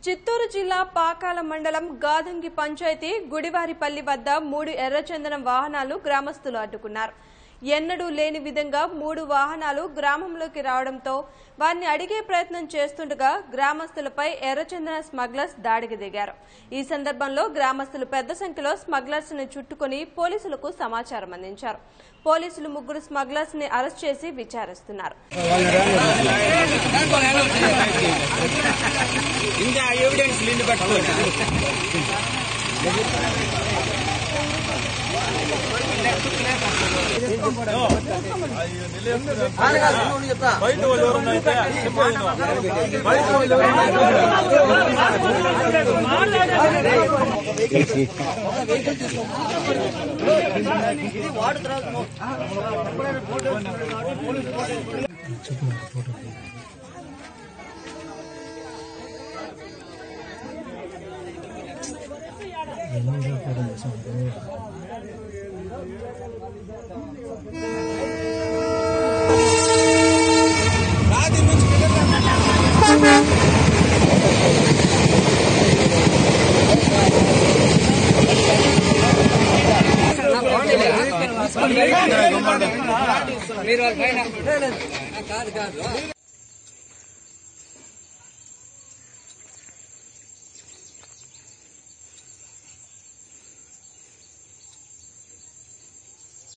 చిత్తూరు జిల్లా పాకాల మండలం గాదంగి పంచాయతీ గుడివారిపల్లి వద్ద మూడు ఎర్రచందనం వాహనాలు గ్రామస్తులు అడ్డుకున్నారు ఎన్నడూ లేని విధంగా మూడు వాహనాలు గ్రామంలోకి రావడంతో వారిని అడిగే ప్రయత్నం చేస్తుండగా గ్రామస్తులపై ఎర్రచందన స్మగ్లర్స్ దాడికి దిగారు ఈ సందర్భంలో గ్రామస్తులు పెద్ద సంఖ్యలో స్మగ్లర్స్ ని చుట్టుకుని పోలీసులకు సమాచారం అందించారు పోలీసులు ముగ్గురు స్మగ్లర్స్ ని అరెస్ట్ చేసి విచారిస్తున్నారు ఇంకా ఎవిడెన్స్ నిండి పట్టుకోండి బయట వాళ్ళు ఎవరన్నా అయితే చెప్పేది విను. బయట వాళ్ళు ఎవరన్నా